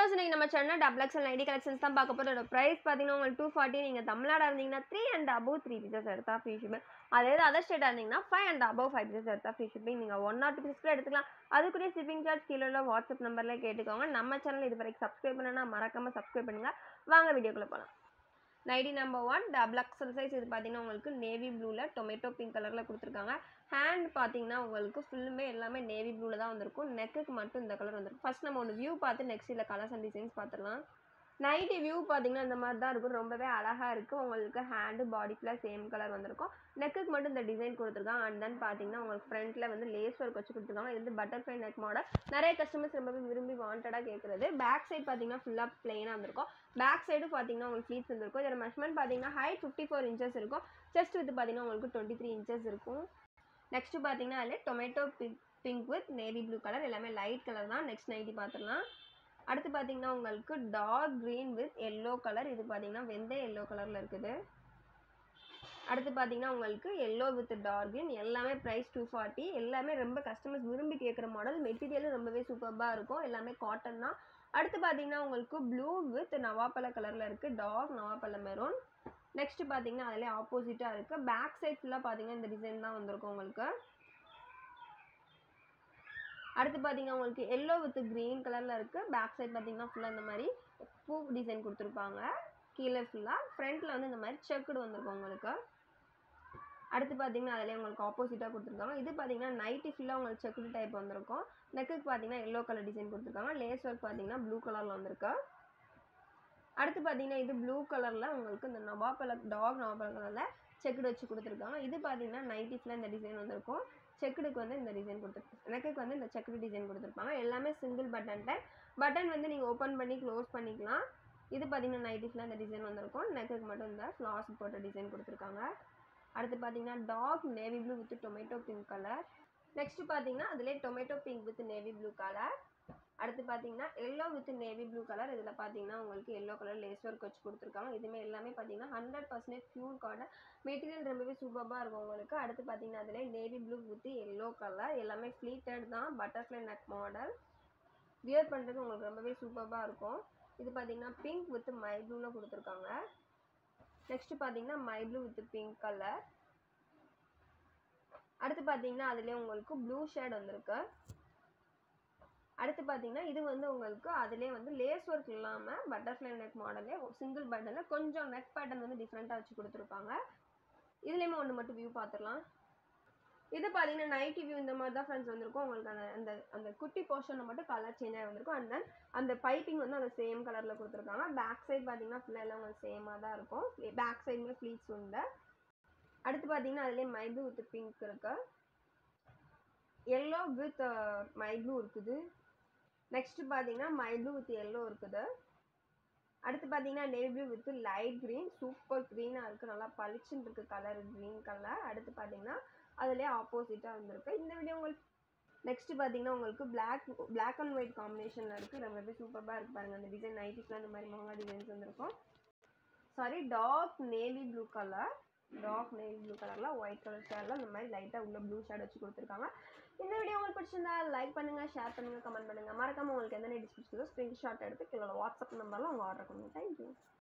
viewers இன்னைக்கு நம்ம channel double XL ID collections தான் பார்க்க போகிறோம் ப்ரைஸ் பார்த்தீங்கன்னா உங்களுக்கு டூ ஃபார்ட்டி நீங்கள் தமிழ்நாடாக இருந்தீங்கன்னா three and above three pieces எடுத்தா ஃப்ரீ ஷிப்பிங் அதே இது அதர் ஸ்டேட்டாக இருந்தீங்கன்னா five and above five pieces எடுத்தா ஃப்ரீ ஷிப்பிங் நீங்கள் ஒன் ஆர் டூ பீசஸ் எடுத்துக்கலாம் அதுக்குரிய ஷிப்பிங் சார்ஜ் கீழே உள்ள வாட்ஸ்அப் நம்பரில் கேட்டுக்கோங்க நம்ம சேனல் இது வரைக்கும் சப்ஸ்கிரைப் பண்ணனா மறக்காமல் சப்ஸ்கிரைப் பண்ணுங்கள் வாங்க வீடியோக்குள்ளே போகலாம் nighty number one double XL size இது பார்த்தீங்கன்னா உங்களுக்கு நேவி ப்ளூவில் டொமேட்டோ பிங்க் கலரில் கொடுத்துருக்காங்க ஹேண்ட் பார்த்தீங்கன்னா உங்களுக்கு ஃபுல்லுமே எல்லாமே நேவி ப்ளூவில் தான் வந்திருக்கும் நெக்குக்கு மட்டும் இந்த கலர் வந்திருக்கும் ஃபர்ஸ்ட் நம்ம ஒன்று வியூ பார்த்து நெக்ஸ்ட் இதில் கலர்ஸ் அண்ட் டிசைன்ஸ் பார்த்துடலாம் நைட்டி வியூ பார்த்தீங்கன்னா இந்த மாதிரி தான் இருக்கும் ரொம்பவே அழகாக இருக்குது உங்களுக்கு ஹேண்டு பாடி ஃபுல்லாக சேம் கலர் வந்திருக்கும் நெக்குக்கு மட்டும் இந்த டிசைன் கொடுத்துருக்காங்க அண்ட் தென் பார்த்தீங்கன்னா உங்களுக்கு ஃப்ரண்ட்டில் வந்து லேஸ் ஒர்க் வச்சு கொடுத்துருக்காங்க இது வந்து பட்டர்ஃப்ளை நெக் மாடல் நிறைய கஸ்டமர்ஸ் ரொம்பவே விரும்பி வாண்டடாக கேட்குறது பேக் சைடு பார்த்தீங்கன்னா ஃபுல்லாக பிளெயினாக வந்திருக்கும் பேக் சைடு பார்த்தீங்கன்னா உங்களுக்கு ஃப்ளீட்ஸ் வந்திருக்கும் இதோட மெஷர்மெண்ட் பார்த்தீங்கன்னா ஹைட் ஃபிஃப்டி ஃபோர் இன்ச்சஸ் இருக்கும் செஸ்ட் வித் பார்த்தீங்கன்னா உங்களுக்கு டுவெண்ட்டி த்ரீ இன்ச்சஸ் இருக்கும் நெக்ஸ்ட்டு பார்த்தீங்கன்னா அதில் tomato pink pink with navy blue colour எல்லாமே லைட் கலர் தான் நெக்ஸ்ட் நைட்டி பார்த்துடலாம் அடுத்து பார்த்தீங்கன்னா உங்களுக்கு dark green with yellow colour இது பார்த்தீங்கன்னா வெந்தய எல்லோ கலரில் இருக்குது அடுத்து பார்த்தீங்கன்னா உங்களுக்கு எல்லோ வித் டார்க் க்ரீன் எல்லாமே ப்ரைஸ் டூ ஃபார்ட்டி எல்லாமே ரொம்ப கஸ்டமர்ஸ் விரும்பி கேட்குற மாடல் மெட்டீரியலும் ரொம்பவே சூப்பராக இருக்கும் எல்லாமே காட்டன் தான் அடுத்து பார்த்தீங்கன்னா உங்களுக்கு ப்ளூ வித் நவாப்பழ கலரில் இருக்குது டார்க் நவாப்பழ மெரூன் நெக்ஸ்ட் பார்த்தீங்கன்னா அதிலே ஆப்போசிட்டாக இருக்குது பேக் சைட் ஃபுல்லாக பார்த்தீங்கன்னா இந்த டிசைன் தான் வந்திருக்கும் உங்களுக்கு அடுத்து பார்த்தீங்கன்னா உங்களுக்கு எல்லோ வித் க்ரீன் கலரில் இருக்குது பேக் சைட் பார்த்தீங்கன்னா ஃபுல்லாக இந்த மாதிரி பூ டிசைன் கொடுத்துருப்பாங்க கீழே ஃபுல்லாக ஃப்ரண்ட்டில் வந்து இந்த மாதிரி செக்குடு வந்திருக்கும் உங்களுக்கு அடுத்து பார்த்தீங்கன்னா அதிலே உங்களுக்கு ஆப்போசிட்டாக கொடுத்துருக்காங்க இது பார்த்தீங்கன்னா நைட்டி ஃபுல்லாக உங்களுக்கு செக்குடு டைப் வந்திருக்கும் நெக்குக்கு பார்த்தீங்கன்னா எல்லோ கலர் டிசைன் கொடுத்துருக்காங்க லேஸ் ஒர்க் பார்த்தீங்கன்னா ப்ளூ கலரில் வந்திருக்கு அடுத்து பார்த்தீங்கன்னா இது ப்ளூ கலரில் உங்களுக்கு இந்த நவாப்பழ டாக் நவாப்பழ கலரில் செக்குடு வச்சு கொடுத்துருக்காங்க இது பார்த்தீங்கன்னா நைட்டி ஃபுல்லாக இந்த டிசைன் வந்திருக்கும் செக்குடுக்கு வந்து இந்த டிசைன் கொடுத்துருப்பாங்க நெக்குக்கு வந்து இந்த செக்குடு டிசைன் கொடுத்துருப்பாங்க எல்லாமே சிங்கிள் பட்டன் டைப் பட்டன் வந்து நீங்கள் ஓப்பன் பண்ணி க்ளோஸ் பண்ணிக்கலாம் இது பார்த்தீங்கன்னா நைட்டி ஃபுல்லாக இந்த டிசைன் வந்திருக்கும் நெக்குக்கு மட்டும் இந்த ஃப்ளாஸ் போட்ட டிசைன் கொடுத்துருக்காங்க அடுத்து பார்த்தீங்கன்னா dark navy blue with tomato pink colour next பார்த்தீங்கன்னா அதிலே tomato pink with navy blue colour அடுத்து பார்த்தீங்கன்னா yellow with navy blue colour இதில் பார்த்தீங்கன்னா உங்களுக்கு எல்லோ கலர் லேஸ் ஒர்க் வச்சு கொடுத்துருக்காங்க இதுவுமே எல்லாமே பார்த்தீங்கன்னா hundred percentage pure cotton material ரொம்பவே சூப்பராக இருக்கும் உங்களுக்கு அடுத்து பார்த்தீங்கன்னா அதில் navy blue with yellow colour எல்லாமே ஃப்ளீட்டட் தான் பட்டர்ஃப்ளை நெக் மாடல் வியர் பண்ணுறது உங்களுக்கு ரொம்பவே சூப்பராக இருக்கும் இது பார்த்தீங்கன்னா பிங்க் வித் மை ப்ளூவில் கொடுத்துருக்காங்க நெக்ஸ்ட் பார்த்தீங்கன்னா மை ப்ளூ வித் பிங்க் கலர் அடுத்து பார்த்தீங்கன்னா அதுலேயே உங்களுக்கு ப்ளூ ஷேட் வந்திருக்கு அடுத்து பார்த்தீங்கன்னா இது வந்து உங்களுக்கு அதிலே வந்து லேஸ் ஒர்க் இல்லாமல் பட்டர்ஃப்ளை நெக் மாடலே சிங்கிள் பட்டனில் கொஞ்சம் நெக் பேட்டர்ன் வந்து டிஃப்ரெண்ட்டாக வச்சு கொடுத்துருப்பாங்க இதுலேயுமே ஒன்று மட்டும் வியூ பார்த்துடலாம் இது பார்த்தீங்கன்னா நைட்டி வியூ இந்த மாதிரி தான் ஃப்ரெண்ட்ஸ் வந்திருக்கும் உங்களுக்கு அந்த அந்த அந்த குட்டி போர்ஷனில் மட்டும் கலர் சேஞ்ச் ஆகி வந்திருக்கும் அண்ட் தென் அந்த பைப்பிங் வந்து அந்த சேம் கலரில் கொடுத்துருக்காங்க பேக் சைடு பார்த்தீங்கன்னா ஃபுல்லாக எல்லாம் உங்களுக்கு சேமாக தான் இருக்கும் பேக் சைடுமே ஃப்ளீட்ஸ் உண்டு அடுத்து பார்த்தீங்கன்னா அதுலேயே மைப்ளூ வித் பிங்க் இருக்கு எல்லோ வித் மைப்ளூ இருக்குது நெக்ஸ்ட் பார்த்தீங்கன்னா மைப்ளூ வித் எல்லோ இருக்குது அடுத்து பார்த்தீங்கன்னா navy blue with light green super க்ரீனாக இருக்குது நல்லா பளிச்சுன்னு இருக்குது கலர் க்ரீன் கலர் அடுத்து பார்த்தீங்கன்னா அதுலேயே ஆப்போசிட்டாக வந்திருக்கு இந்த வீடியோ உங்களுக்கு நெக்ஸ்ட் பார்த்தீங்கன்னா உங்களுக்கு பிளாக் பிளாக் அண்ட் ஒயிட் காம்பினேஷனில் இருக்குது ரொம்பவே சூப்பராக இருக்குது பாருங்கள் அந்த டிசைன் நைட்டிஸ்லாம் இந்த மாதிரி மொங்கா டிசைன்ஸ் வந்திருக்கும் sorry dark navy blue colour dark navy blue கலரில் ஒயிட் கலர் ஷேடில் இந்த மாதிரி லைட்டாக உள்ள ப்ளூ ஷேட் வச்சு கொடுத்துருக்காங்க இந்த வீடியோ உங்களுக்கு பிடிச்சிருந்தா லைக் பண்ணுங்கள் ஷேர் பண்ணுங்கள் கமெண்ட் பண்ணுங்கள் மறக்காமல் உங்களுக்கு எந்த டிஸ்கிரிப்ஷனில் ஸ்க்ரீன்ஷாட் எடுத்து கீழே வாட்ஸ்அப் நம்பரில் உங்கள் ஆர்டர் பண்ணுங்கள் தேங்க்யூ